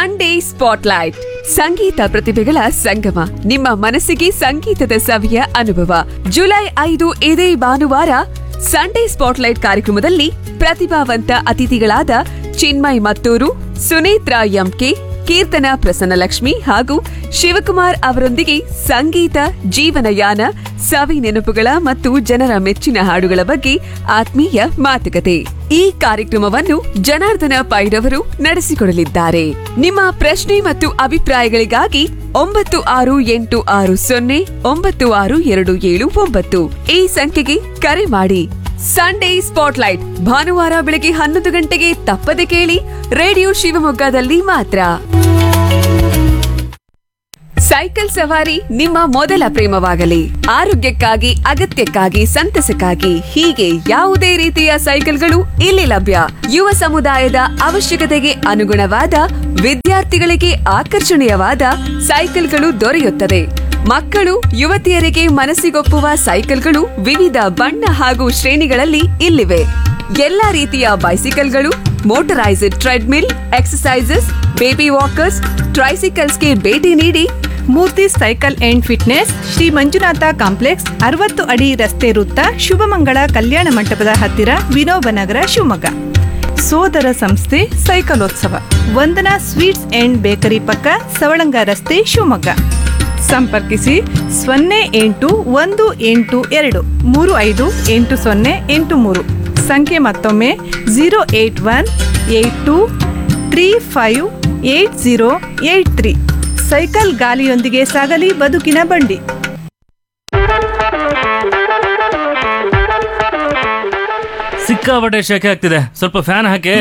Sunday spotlight ಸಂಗೀತ ಪ್ರತಿಭೆಗಳ ಸಂಗಮ ನಿಮ್ಮ ಮನಸ್ಸಿಗೆ ಸಂಗೀತದ ಸವಿಯ ಅನುಭವ ಜುಲೈ ಐದು ಇದೇ ಭಾನುವಾರ ಸಂಡೇ ಸ್ಪಾಟ್ಲೈಟ್ ಕಾರ್ಯಕ್ರಮದಲ್ಲಿ ಪ್ರತಿಭಾವಂತ ಅತಿಥಿಗಳಾದ ಚಿನ್ಮಯ್ ಮತ್ತೂರು ಸುನೇತ್ರಾ ಎಂಕೆ ಕೀರ್ತನ ಪ್ರಸನ್ನಲಕ್ಷ್ಮಿ ಹಾಗೂ ಶಿವಕುಮಾರ್ ಅವರೊಂದಿಗೆ ಸಂಗೀತ ಜೀವನಯಾನ ಸವಿ ನೆನಪುಗಳ ಮತ್ತು ಜನರ ಮೆಚ್ಚಿನ ಹಾಡುಗಳ ಬಗ್ಗೆ ಆತ್ಮೀಯ ಮಾತುಕತೆ ಈ ಕಾರ್ಯಕ್ರಮವನ್ನು ಜನಾರ್ದನ ಪೈರವರು ನಡೆಸಿಕೊಡಲಿದ್ದಾರೆ ನಿಮ್ಮ ಪ್ರಶ್ನೆ ಮತ್ತು ಅಭಿಪ್ರಾಯಗಳಿಗಾಗಿ ಒಂಬತ್ತು ಆರು ಎಂಟು ಆರು ಸೊನ್ನೆ ಒಂಬತ್ತು ಆರು ಎರಡು ಏಳು ಒಂಬತ್ತು ಈ ಸಂಖ್ಯೆಗೆ ಕರೆ ಮಾಡಿ ಸಂಡೇ ಸ್ಪಾಟ್ಲೈಟ್ ಭಾನುವಾರ ಬೆಳಗ್ಗೆ ಹನ್ನೊಂದು ಗಂಟೆಗೆ ತಪ್ಪದೆ ಕೇಳಿ ರೇಡಿಯೋ ಶಿವಮೊಗ್ಗದಲ್ಲಿ ಮಾತ್ರ ಸೈಕಲ್ ಸವಾರಿ ನಿಮ್ಮ ಮೊದಲ ಪ್ರೇಮವಾಗಲಿ ಆರೋಗ್ಯಕ್ಕಾಗಿ ಅಗತ್ಯಕ್ಕಾಗಿ ಸಂತಸಕ್ಕಾಗಿ ಹೀಗೆ ಯಾವುದೇ ರೀತಿಯ ಸೈಕಲ್ಗಳು ಇಲ್ಲಿ ಲಭ್ಯ ಯುವ ಸಮುದಾಯದ ಅವಶ್ಯಕತೆಗೆ ಅನುಗುಣವಾದ ವಿದ್ಯಾರ್ಥಿಗಳಿಗೆ ಆಕರ್ಷಣೀಯವಾದ ಸೈಕಲ್ಗಳು ದೊರೆಯುತ್ತದೆ ಮಕ್ಕಳು ಯುವತಿಯರಿಗೆ ಮನಸ್ಸಿಗೊಪ್ಪುವ ಸೈಕಲ್ಗಳು ವಿವಿಧ ಬಣ್ಣ ಹಾಗೂ ಶ್ರೇಣಿಗಳಲ್ಲಿ ಇಲ್ಲಿವೆ ಎಲ್ಲಾ ರೀತಿಯ ಬೈಸಿಕಲ್ಗಳು motorised treadmill exercises baby walkers ಟ್ರೈಸಿಕಲ್ಸ್ಗೆ ಭೇಟಿ ನೀಡಿ Murthy cycle and fitness Shri Manjunatha complex ಅರವತ್ತು ಅಡಿ ರಸ್ತೆ ವೃತ್ತ ಶುಭಮಂಗಳ ಕಲ್ಯಾಣ ಮಂಟಪದ ಹತ್ತಿರ ವಿನೋಬನಗರ ಶಿವಮೊಗ್ಗ ಸೋದರ ಸಂಸ್ಥೆ ಸೈಕಲೋತ್ಸವ ವಂದನಾ ಸ್ವೀಟ್ಸ್ ಅಂಡ್ ಬೇಕರಿ ಪಕ್ಕ ಸವಳಂಗ ರಸ್ತೆ ಶಿವಮೊಗ್ಗ ಸಂಪರ್ಕಿಸಿ ಸೊನ್ನೆ ಎಂಟು ಒಂದು ಎಂಟು ಎರಡು ಮೂರು ಐದು ಎಂಟು ಸೊನ್ನೆ ಎಂಟು ಮೂರು ಸಂಖ್ಯೆ ಮತ್ತೊಮ್ಮೆ zero eight one eight two three five eight zero eight three cycle ಗಾಲಿಯೊಂದಿಗೆ ಸಾಗಲಿ ಬದುಕಿನ ಬಂಡಿ ಸಿಕ್ಕಾಪಟ್ಟೆ ಶೆಕೆ ಆಗ್ತಿದೆ ಸ್ವಲ್ಪ ಫ್ಯಾನ್ ಹಾಕಿ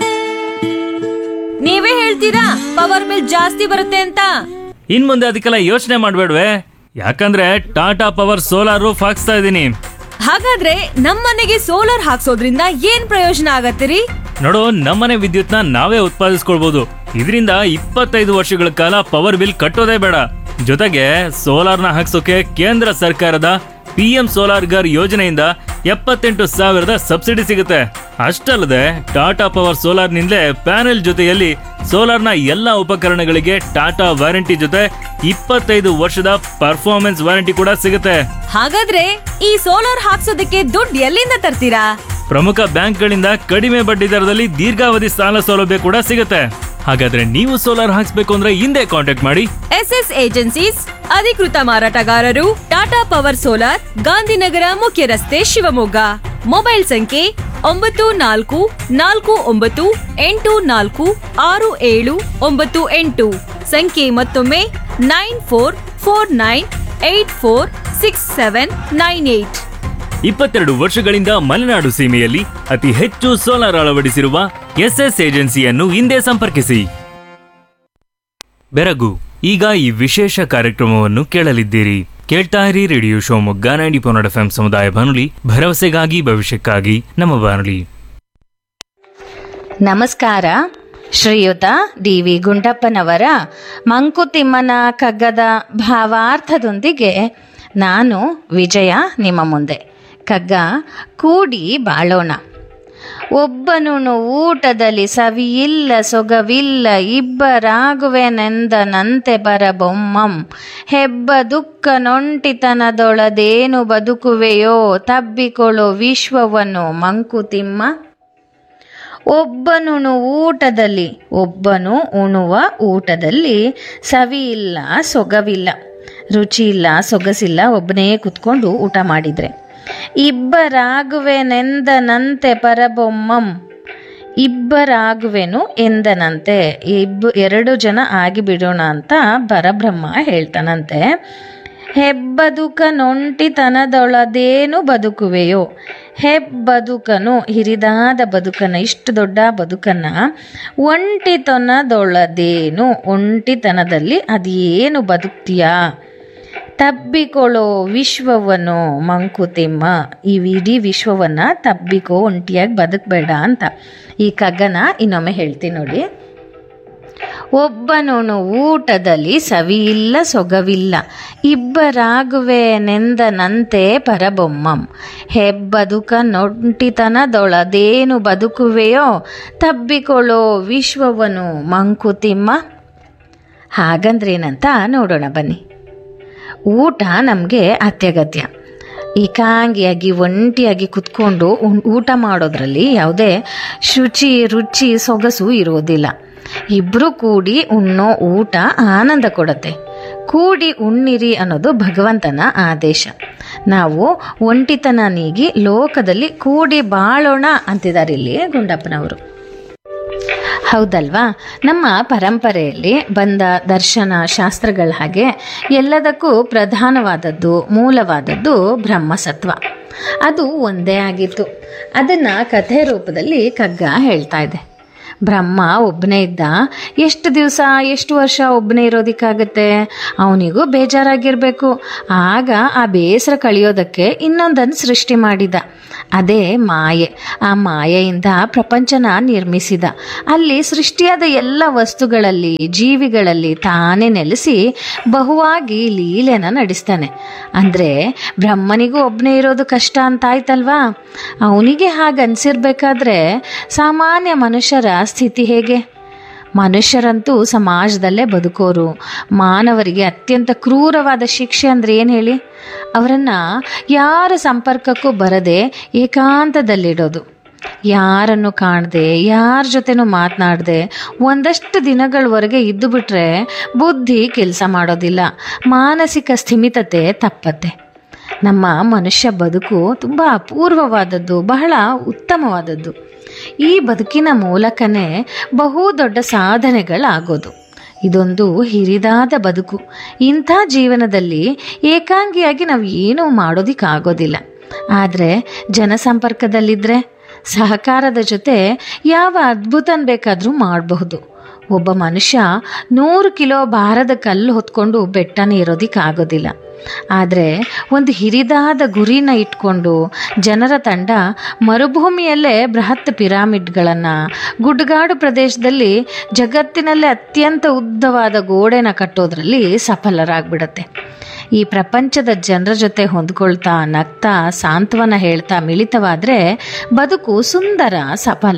ನೀವೇ ಹೇಳ್ತೀರಾ ಪವರ್ ಬಿಲ್ ಜಾಸ್ತಿ ಬರುತ್ತೆ ಅಂತ ಇನ್ ಮುಂದೆ ಅದಕ್ಕೆಲ್ಲ ಯೋಚನೆ ಮಾಡ್ಬೇಡ್ವೆ ಯಾಕಂದ್ರೆ ಟಾಟಾ ಪವರ್ ಸೋಲಾರ್ ರೂಫ್ ಹಾಕ್ಸ್ತಾ ಇದ್ದೀನಿ ಹಾಗಾದ್ರೆ ನಮ್ಮನೆಗೆ ಸೋಲಾರ್ ಹಾಕ್ಸೋದ್ರಿಂದ ಏನ್ ಪ್ರಯೋಜನ ಆಗತ್ತಿರಿ ನೋಡು ನಮ್ಮನೆ ವಿದ್ಯುತ್ನ ನಾವೇ ಉತ್ಪಾದಿಸ್ಕೊಳ್ಬಹುದು ಇದರಿಂದ ಇಪ್ಪತ್ತೈದು ವರ್ಷಗಳ ಕಾಲ ಪವರ್ ಬಿಲ್ ಕಟ್ಟೋದೇ ಬೇಡ ಜೊತೆಗೆ ಸೋಲಾರ್ನ ಹಾಕ್ಸೋಕೆ ಕೇಂದ್ರ ಸರ್ಕಾರದ ಪಿ ಎಂ ಸೋಲಾರ್ ಗರ್ ಯೋಜನೆಯಿಂದ ಎಪ್ಪತ್ತೆಂಟು ಸಾವಿರದ ಸಬ್ಸಿಡಿ ಸಿಗುತ್ತೆ ಅಷ್ಟಲ್ಲದೆ ಟಾಟಾ ಪವರ್ ಸೋಲಾರ್ನಿಂದಲೇ ಪ್ಯಾನೆಲ್ ಜೊತೆಯಲ್ಲಿ ಸೋಲಾರ್ನ ಎಲ್ಲ ಉಪಕರಣಗಳಿಗೆ ಟಾಟಾ ವಾರಂಟಿ ಜೊತೆ ಇಪ್ಪತ್ತೈದು ವರ್ಷದ ಪರ್ಫಾರ್ಮೆನ್ಸ್ ವಾರಂಟಿ ಕೂಡ ಸಿಗುತ್ತೆ ಹಾಗಾದ್ರೆ ಈ ಸೋಲಾರ್ ಹಾಕ್ಸೋದಕ್ಕೆ ದುಡ್ಡು ಎಲ್ಲಿಂದ ತರ್ತೀರಾ ಪ್ರಮುಖ ಬ್ಯಾಂಕ್ಗಳಿಂದ ಕಡಿಮೆ ಬಡ್ಡಿ ದರದಲ್ಲಿ ದೀರ್ಘಾವಧಿ ಸಾಲ ಸೌಲಭ್ಯ ಕೂಡ ಸಿಗುತ್ತೆ ಹಾಗಾದ್ರೆ ನೀವು ಸೋಲಾರ್ ಹಾಕ್ಸ್ಬೇಕು ಅಂದ್ರೆ ಹಿಂದೆ ಕಾಂಟ್ಯಾಕ್ಟ್ ಮಾಡಿ ಎಸ್ ಎಸ್ ಏಜೆನ್ಸೀಸ್ ಅಧಿಕೃತ ಮಾರಾಟಗಾರರು ಟಾಟಾ ಪವರ್ ಸೋಲಾರ್ ಗಾಂಧಿನಗರ ಮುಖ್ಯ ರಸ್ತೆ ಶಿವಮೊಗ್ಗ ಮೊಬೈಲ್ ಸಂಖ್ಯೆ ಒಂಬತ್ತು ನಾಲ್ಕು ನಾಲ್ಕು ಒಂಬತ್ತು ಎಂಟು ನಾಲ್ಕು ಆರು ಏಳು ಒಂಬತ್ತು ಎಂಟು ಸಂಖ್ಯೆ ಮತ್ತೊಮ್ಮೆ nine four four nine eight four six seven nine eight ಇಪ್ಪತ್ತೆರಡು ವರ್ಷಗಳಿಂದ ಮಲೆನಾಡು ಸೀಮೆಯಲ್ಲಿ ಅತಿ ಹೆಚ್ಚು ಸೋಲಾರ್ ಅಳವಡಿಸಿರುವ ಎಸ್ಎಸ್ ಏಜೆನ್ಸಿಯನ್ನು ಹಿಂದೆ ಸಂಪರ್ಕಿಸಿ ಬೆರಗು ಈಗ ಈ ವಿಶೇಷ ಕಾರ್ಯಕ್ರಮವನ್ನು ಕೇಳಲಿದ್ದೀರಿ ಕೇಳ್ತಾ ಇರಿ ರೇಡಿಯೋ ಶಿವಮೊಗ್ಗ ನೈಂಟಿ ಪೊನ್ನಡ ಎಫ್ ಸಮುದಾಯ ಬಾನುಲಿ ಭರವಸೆಗಾಗಿ ಭವಿಷ್ಯಕ್ಕಾಗಿ ನಮ್ಮ ಬಾನುಲಿ ನಮಸ್ಕಾರ ಶ್ರೀಯುತ ಡಿ ವಿ ಗುಂಡಪ್ಪನವರ ಮಂಕುತಿಮ್ಮನ ಕಗ್ಗದ ಭಾವಾರ್ಥದೊಂದಿಗೆ ನಾನು ವಿಜಯ ನಿಮ್ಮ ಮುಂದೆ ಕಗ್ಗ ಕೂಡಿ ಬಾಳೋಣ ಒಬ್ಬನು ಊಟದಲ್ಲಿ ಸವಿಯಿಲ್ಲ ಸೊಗವಿಲ್ಲ ಇಬ್ಬರಾಗುವೆನೆಂದನಂತೆ ಬರಬೊಮ್ಮಂ ಹೆಬ್ಬ ದುಃಖ ನೊಂಟಿತನದೊಳದೇನು ಬದುಕುವೆಯೋ ತಬ್ಬಿಕೊಳ್ಳೋ ವಿಶ್ವವನ್ನು ಮಂಕುತಿಮ್ಮ ಒಬ್ಬನು ಊಟದಲ್ಲಿ ಒಬ್ಬನು ಉಣುವ ಊಟದಲ್ಲಿ ಸವಿಯಿಲ್ಲ ಸೊಗವಿಲ್ಲ ರುಚಿ ಇಲ್ಲ ಸೊಗಸಿಲ್ಲ ಒಬ್ಬನೇ ಕುತ್ಕೊಂಡು ಊಟ ಮಾಡಿದ್ರೆ ಇಬ್ಬರಾಗುವೆನೆಂದನಂತೆ ಪರಬೊಮ್ಮಂ ಇಬ್ಬರಾಗುವೆನು ಎಂದನಂತೆ ಇಬ್ಬ ಎರಡು ಜನ ಆಗಿಬಿಡೋಣ ಅಂತ ಪರಬ್ರಹ್ಮ ಹೇಳ್ತಾನಂತೆ ಹೆಬ್ಬದುಕ ನೊಂಟಿತನದೊಳದೇನು ಬದುಕುವೆಯೋ ಹೆಬ್ಬದುಕನು ಹಿರಿದಾದ ಬದುಕನ್ನ ಇಷ್ಟು ದೊಡ್ಡ ಬದುಕನ್ನ ಒಂಟಿತನದೊಳದೇನು ಒಂಟಿತನದಲ್ಲಿ ಅದೇನು ಬದುಕ್ತೀಯಾ ತಬ್ಬಿಕೊಳ್ಳೋ ವಿಶ್ವವನ್ನು ಮಂಕುತಿಮ್ಮ ಈ ಇಡೀ ವಿಶ್ವವನ್ನು ತಬ್ಬಿಕೋ ಒಂಟಿಯಾಗಿ ಬದುಕಬೇಡ ಅಂತ ಈ ಕಗ್ಗನ ಇನ್ನೊಮ್ಮೆ ಹೇಳ್ತೀನಿ ನೋಡಿ ಒಬ್ಬನುಣು ಊಟದಲ್ಲಿ ಸವಿಯಿಲ್ಲ ಸೊಗವಿಲ್ಲ ಇಬ್ಬರಾಗುವೆ ನೆಂದನಂತೆ ಪರಬೊಮ್ಮಂ ಹೆಬ್ಬದುಕ ನೊಂಟಿತನದೊಳದೇನು ಬದುಕುವೆಯೋ ತಬ್ಬಿಕೊಳ್ಳೋ ವಿಶ್ವವನು ಮಂಕುತಿಮ್ಮ ಹಾಗಂದ್ರೇನಂತ ನೋಡೋಣ ಬನ್ನಿ ಊಟ ನಮಗೆ ಅತ್ಯಗತ್ಯ ಏಕಾಂಗಿಯಾಗಿ ಒಂಟಿಯಾಗಿ ಕುತ್ಕೊಂಡು ಉಣ್- ಊಟ ಮಾಡೋದ್ರಲ್ಲಿ ಯಾವುದೇ ಶುಚಿ ರುಚಿ ಸೊಗಸು ಇರೋದಿಲ್ಲ ಇಬ್ರು ಕೂಡಿ ಉಣ್ಣೋ ಊಟ ಆನಂದ ಕೊಡತ್ತೆ ಕೂಡಿ ಉಣ್ಣಿರಿ ಅನ್ನೋದು ಭಗವಂತನ ಆದೇಶ ನಾವು ಒಂಟಿತನ ನೀಗಿ ಲೋಕದಲ್ಲಿ ಕೂಡಿ ಬಾಳೋಣ ಅಂತಿದ್ದಾರೆ ಇಲ್ಲಿ ಗುಂಡಪ್ಪನವರು ಹೌದಲ್ವಾ ನಮ್ಮ ಪರಂಪರೆಯಲ್ಲಿ ಬಂದ ದರ್ಶನ ಶಾಸ್ತ್ರಗಳ ಹಾಗೆ ಎಲ್ಲದಕ್ಕೂ ಪ್ರಧಾನವಾದದ್ದು ಮೂಲವಾದದ್ದು ಬ್ರಹ್ಮಸತ್ವ ಅದು ಒಂದೇ ಆಗಿತ್ತು ಅದನ್ನು ಕಥೆ ರೂಪದಲ್ಲಿ ಕಗ್ಗ ಹೇಳ್ತಾ ಇದೆ ಬ್ರಹ್ಮ ಒಬ್ಬನೇ ಇದ್ದ ಎಷ್ಟು ದಿವಸ ಎಷ್ಟು ವರ್ಷ ಒಬ್ಬನೇ ಇರೋದಕ್ಕಾಗತ್ತೆ ಅವನಿಗೂ ಬೇಜಾರಾಗಿರಬೇಕು ಆಗ ಆ ಬೇಸರ ಕಳೆಯೋದಕ್ಕೆ ಇನ್ನೊಂದನ್ನು ಸೃಷ್ಟಿ ಮಾಡಿದ ಅದೇ ಮಾಯೆ ಆ ಮಾಯೆಯಿಂದ ಪ್ರಪಂಚನ ನಿರ್ಮಿಸಿದ ಅಲ್ಲಿ ಸೃಷ್ಟಿಯಾದ ಎಲ್ಲ ವಸ್ತುಗಳಲ್ಲಿ ಜೀವಿಗಳಲ್ಲಿ ತಾನೇ ನೆಲೆಸಿ ಬಹುವಾಗಿ ಲೀಲೆನ ನಡೆಸ್ತಾನೆ ಅಂದರೆ ಬ್ರಹ್ಮನಿಗೂ ಒಬ್ಬನೇ ಇರೋದು ಕಷ್ಟ ಅಂತಾಯ್ತಲ್ವಾ ಅವನಿಗೆ ಹಾಗೆ ಅನ್ಸಿರ್ಬೇಕಾದ್ರೆ ಸಾಮಾನ್ಯ ಮನುಷ್ಯರ ಸ್ಥಿತಿ ಹೇಗೆ ಮನುಷ್ಯರಂತೂ ಸಮಾಜದಲ್ಲೇ ಬದುಕೋರು ಮಾನವರಿಗೆ ಅತ್ಯಂತ ಕ್ರೂರವಾದ ಶಿಕ್ಷೆ ಅಂದರೆ ಏನು ಹೇಳಿ ಅವರನ್ನು ಯಾರ ಸಂಪರ್ಕಕ್ಕೂ ಬರದೆ ಏಕಾಂತದಲ್ಲಿಡೋದು ಯಾರನ್ನು ಕಾಣದೆ ಯಾರ ಜೊತೆನೂ ಮಾತನಾಡದೆ ಒಂದಷ್ಟು ದಿನಗಳವರೆಗೆ ಇದ್ದು ಬಿಟ್ರೆ ಬುದ್ಧಿ ಕೆಲಸ ಮಾಡೋದಿಲ್ಲ ಮಾನಸಿಕ ಸ್ಥಿಮಿತತೆ ತಪ್ಪತ್ತೆ ನಮ್ಮ ಮನುಷ್ಯ ಬದುಕು ತುಂಬ ಅಪೂರ್ವವಾದದ್ದು ಬಹಳ ಉತ್ತಮವಾದದ್ದು ಈ ಬದುಕಿನ ಮೂಲಕನೇ ಬಹು ದೊಡ್ಡ ಸಾಧನೆಗಳಾಗೋದು ಇದೊಂದು ಹಿರಿದಾದ ಬದುಕು ಇಂಥ ಜೀವನದಲ್ಲಿ ಏಕಾಂಗಿಯಾಗಿ ನಾವು ಏನೂ ಮಾಡೋದಕ್ಕಾಗೋದಿಲ್ಲ ಆದರೆ ಜನಸಂಪರ್ಕದಲ್ಲಿದ್ದರೆ ಸಹಕಾರದ ಜೊತೆ ಯಾವ ಅದ್ಭುತನ ಬೇಕಾದರೂ ಮಾಡಬಹುದು ಒಬ್ಬ ಮನುಷ್ಯ ನೂರು ಕಿಲೋ ಭಾರದ ಕಲ್ಲು ಹೊತ್ಕೊಂಡು ಬೆಟ್ಟನೇ ಇರೋದಕ್ಕಾಗೋದಿಲ್ಲ ಆದರೆ ಒಂದು ಹಿರಿದಾದ ಗುರಿನ ಇಟ್ಕೊಂಡು ಜನರ ತಂಡ ಮರುಭೂಮಿಯಲ್ಲೇ ಬೃಹತ್ ಪಿರಾಮಿಡ್ಗಳನ್ನು ಗುಡ್ಡಗಾಡು ಪ್ರದೇಶದಲ್ಲಿ ಜಗತ್ತಿನಲ್ಲೇ ಅತ್ಯಂತ ಉದ್ದವಾದ ಗೋಡೆನ ಕಟ್ಟೋದ್ರಲ್ಲಿ ಸಫಲರಾಗ್ಬಿಡತ್ತೆ ಈ ಪ್ರಪಂಚದ ಜನರ ಜೊತೆ ಹೊಂದ್ಕೊಳ್ತಾ ನಗ್ತಾ ಸಾಂತ್ವನ ಹೇಳ್ತಾ ಮಿಳಿತವಾದರೆ ಬದುಕು ಸುಂದರ ಸಫಲ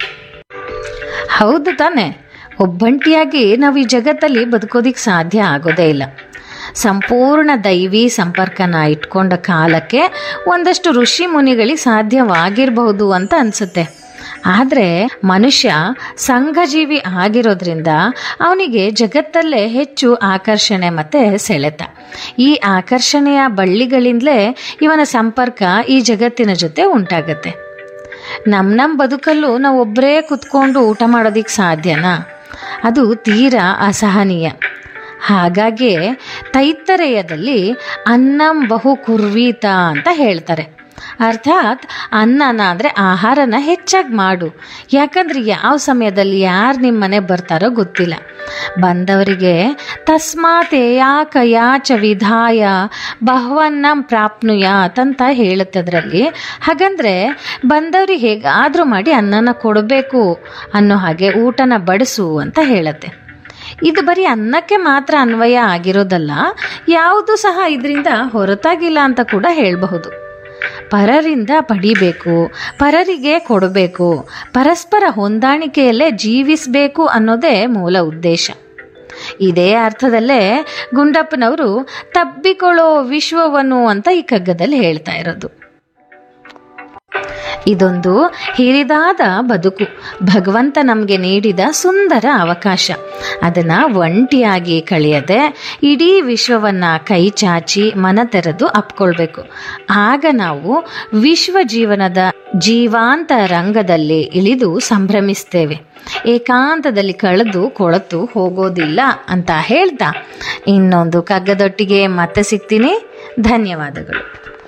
ಹೌದು ತಾನೆ ಒಬ್ಬಂಟಿಯಾಗಿ ನಾವು ಈ ಜಗತ್ತಲ್ಲಿ ಬದುಕೋದಿಕ್ಕೆ ಸಾಧ್ಯ ಆಗೋದೇ ಇಲ್ಲ ಸಂಪೂರ್ಣ ದೈವಿ ಸಂಪರ್ಕನ ಇಟ್ಕೊಂಡ ಕಾಲಕ್ಕೆ ಒಂದಷ್ಟು ಋಷಿ ಮುನಿಗಳಿಗೆ ಸಾಧ್ಯವಾಗಿರಬಹುದು ಅಂತ ಅನಿಸುತ್ತೆ ಆದರೆ ಮನುಷ್ಯ ಸಂಘಜೀವಿ ಆಗಿರೋದ್ರಿಂದ ಅವನಿಗೆ ಜಗತ್ತಲ್ಲೇ ಹೆಚ್ಚು ಆಕರ್ಷಣೆ ಮತ್ತು ಸೆಳೆತ ಈ ಆಕರ್ಷಣೆಯ ಬಳ್ಳಿಗಳಿಂದಲೇ ಇವನ ಸಂಪರ್ಕ ಈ ಜಗತ್ತಿನ ಜೊತೆ ಉಂಟಾಗತ್ತೆ ನಮ್ಮ ನಮ್ಮ ಬದುಕಲ್ಲೂ ನಾವು ಒಬ್ಬರೇ ಕುತ್ಕೊಂಡು ಊಟ ಮಾಡೋದಕ್ಕೆ ಸಾಧ್ಯನಾ ಅದು ತೀರಾ ಅಸಹನೀಯ ಹಾಗಾಗಿ ತೈತ್ತರೆಯದಲ್ಲಿ ಅನ್ನಂ ಬಹು ಕುರ್ವೀತ ಅಂತ ಹೇಳ್ತಾರೆ ಅರ್ಥಾತ್ ಅನ್ನನ ಅಂದರೆ ಆಹಾರನ ಹೆಚ್ಚಾಗಿ ಮಾಡು ಯಾಕಂದ್ರೆ ಯಾವ ಸಮಯದಲ್ಲಿ ಯಾರು ನಿಮ್ಮ ಮನೆ ಬರ್ತಾರೋ ಗೊತ್ತಿಲ್ಲ ಬಂದವರಿಗೆ ತಸ್ಮಾತ್ ಯಾಕ ಯಾಚ ವಿಧಾಯ ಬಹವನ್ನಂ ಪ್ರಾಪ್ನುಯಾತ್ ಅಂತ ಹೇಳುತ್ತದ್ರಲ್ಲಿ ಹಾಗಂದ್ರೆ ಬಂದವ್ರಿಗೆ ಹೇಗಾದರೂ ಮಾಡಿ ಅನ್ನನ ಕೊಡಬೇಕು ಅನ್ನೋ ಹಾಗೆ ಊಟನ ಬಡಿಸು ಅಂತ ಹೇಳುತ್ತೆ ಇದು ಬರೀ ಅನ್ನಕ್ಕೆ ಮಾತ್ರ ಅನ್ವಯ ಆಗಿರೋದಲ್ಲ ಯಾವುದು ಸಹ ಇದರಿಂದ ಹೊರತಾಗಿಲ್ಲ ಅಂತ ಕೂಡ ಹೇಳಬಹುದು ಪರರಿಂದ ಪಡಿಬೇಕು ಪರರಿಗೆ ಕೊಡಬೇಕು ಪರಸ್ಪರ ಹೊಂದಾಣಿಕೆಯಲ್ಲೇ ಜೀವಿಸಬೇಕು ಅನ್ನೋದೇ ಮೂಲ ಉದ್ದೇಶ ಇದೇ ಅರ್ಥದಲ್ಲೇ ಗುಂಡಪ್ಪನವರು ತಬ್ಬಿಕೊಳ್ಳೋ ವಿಶ್ವವನ್ನು ಅಂತ ಈ ಕಗ್ಗದಲ್ಲಿ ಹೇಳ್ತಾ ಇರೋದು ಇದೊಂದು ಹಿರಿದಾದ ಬದುಕು ಭಗವಂತ ನಮಗೆ ನೀಡಿದ ಸುಂದರ ಅವಕಾಶ ಅದನ್ನು ಒಂಟಿಯಾಗಿ ಕಳೆಯದೆ ಇಡೀ ವಿಶ್ವವನ್ನು ಕೈ ಚಾಚಿ ಮನ ತೆರೆದು ಅಪ್ಕೊಳ್ಬೇಕು ಆಗ ನಾವು ವಿಶ್ವ ಜೀವನದ ಜೀವಾಂತ ರಂಗದಲ್ಲಿ ಇಳಿದು ಸಂಭ್ರಮಿಸ್ತೇವೆ ಏಕಾಂತದಲ್ಲಿ ಕಳೆದು ಕೊಳತು ಹೋಗೋದಿಲ್ಲ ಅಂತ ಹೇಳ್ತಾ ಇನ್ನೊಂದು ಕಗ್ಗದೊಟ್ಟಿಗೆ ಮತ್ತೆ ಸಿಗ್ತೀನಿ ಧನ್ಯವಾದಗಳು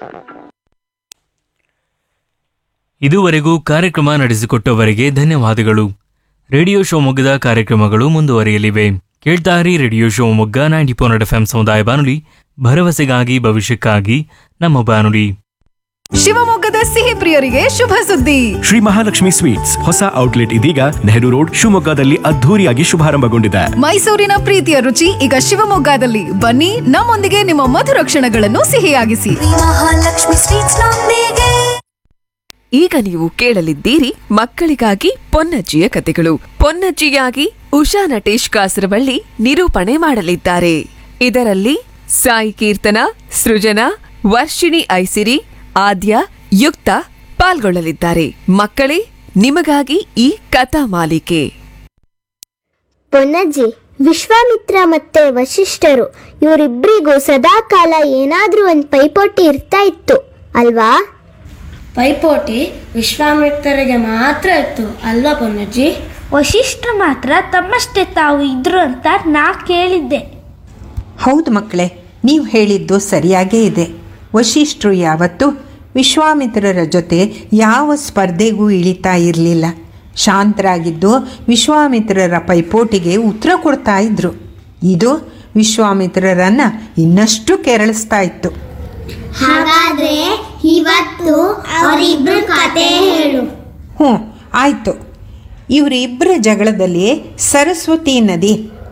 ಇದುವರೆಗೂ ಕಾರ್ಯಕ್ರಮ ನಡೆಸಿಕೊಟ್ಟವರಿಗೆ ಧನ್ಯವಾದಗಳು ರೇಡಿಯೋ ಶಿವಮೊಗ್ಗದ ಕಾರ್ಯಕ್ರಮಗಳು ಮುಂದುವರಿಯಲಿವೆ ಕೇಳ್ತಾರಿ radio Shivamogga ninety four F M ಸಮುದಾಯ ಬಾನುಲಿ ಭರವಸೆಗಾಗಿ ಭವಿಷ್ಯಕ್ಕಾಗಿ ನಮ್ಮ ಬಾನುಲಿ ಶಿವಮೊಗ್ಗದ ಸಿಹಿ ಪ್ರಿಯರಿಗೆ ಶುಭ ಸುದ್ದಿ ಶ್ರೀ ಮಹಾಲಕ್ಷ್ಮಿ ಸ್ವೀಟ್ಸ್ ಹೊಸ ಔಟ್ಲೆಟ್ ಇದೀಗ ನೆಹರು ರೋಡ್ ಶಿವಮೊಗ್ಗದಲ್ಲಿ ಅದ್ಧೂರಿಯಾಗಿ ಶುಭಾರಂಭಗೊಂಡಿದೆ ಮೈಸೂರಿನ ಪ್ರೀತಿಯ ರುಚಿ ಈಗ ಶಿವಮೊಗ್ಗದಲ್ಲಿ ಬನ್ನಿ ನಮ್ಮೊಂದಿಗೆ ನಿಮ್ಮ ಮಧುರ ಕ್ಷಣಗಳನ್ನು ಸಿಹಿಯಾಗಿಸಿ ಮಹಾಲಕ್ಷ್ಮಿ ಸ್ವೀಟ್ಸ್ ನೊಂದಿಗೆ ಈಗ ನೀವು ಕೇಳಲಿದ್ದೀರಿ ಮಕ್ಕಳಿಗಾಗಿ ಪೊನ್ನಜ್ಜಿಯ ಕತೆಗಳು ಪೊನ್ನಜ್ಜಿಯಾಗಿ ಉಷಾ ನಟೇಶ್ ಕಾಸರವಳ್ಳಿ ನಿರೂಪಣೆ ಮಾಡಲಿದ್ದಾರೆ ಇದರಲ್ಲಿ ಸಾಯಿ ಕೀರ್ತನ ಸೃಜನಾ ವರ್ಷಿಣಿ ಐಸಿರಿ ಆದ್ಯ ಯುಕ್ತ ಪಾಲ್ಗೊಳ್ಳಲಿದ್ದಾರೆ ಮಕ್ಕಳೇ ನಿಮಗಾಗಿ ಈ ಕಥಾ ಮಾಲಿಕೆ ಪೊನ್ನಜ್ಜಿ ವಿಶ್ವಾಮಿತ್ರ ಮತ್ತೆ ವಶಿಷ್ಠರು ಇವರಿಬ್ಬರಿಗೂ ಸದಾಕಾಲ ಏನಾದ್ರೂ ಒಂದು ಪೈಪೋಟಿ ಇರ್ತಾ ಇತ್ತು ಅಲ್ವಾ ಪೈಪೋಟಿ ವಿಶ್ವಾಮಿತ್ರರಿಗೆ ಮಾತ್ರ ಇತ್ತು ಅಲ್ವಾ ಪೊನ್ನಜ್ಜಿ ವಶಿಷ್ಠ ಮಾತ್ರ ತಮ್ಮಷ್ಟೇ ತಾವು ಇದ್ರು ಅಂತ ನಾ ಕೇಳಿದ್ದೆ ಹೌದು ಮಕ್ಕಳೇ ನೀವು ಹೇಳಿದ್ದು ಸರಿಯಾಗೇ ಇದೆ ವಶಿಷ್ಠರು ಯಾವತ್ತೂ ವಿಶ್ವಾಮಿತ್ರರ ಜೊತೆ ಯಾವ ಸ್ಪರ್ಧೆಗೂ ಇಳಿತಾ ಇರಲಿಲ್ಲ ಶಾಂತರಾಗಿದ್ದು ವಿಶ್ವಾಮಿತ್ರರ ಪೈಪೋಟಿಗೆ ಉತ್ತರ ಕೊಡ್ತಾ ಇದ್ರು ಇದು ವಿಶ್ವಾಮಿತ್ರರನ್ನು ಇನ್ನಷ್ಟು ಕೆರಳಿಸ್ತಾ ಇತ್ತು ಹಾಗಾದ್ರೆ ಇವತ್ತು ಅವರಿಬ್ರು ಕತೆ ಹೇಳು ಹ್ಞೂ ಆಯಿತು ಇವರಿಬ್ಬರ ಜಗಳದಲ್ಲಿ ಸರಸ್ವತಿ ನದಿ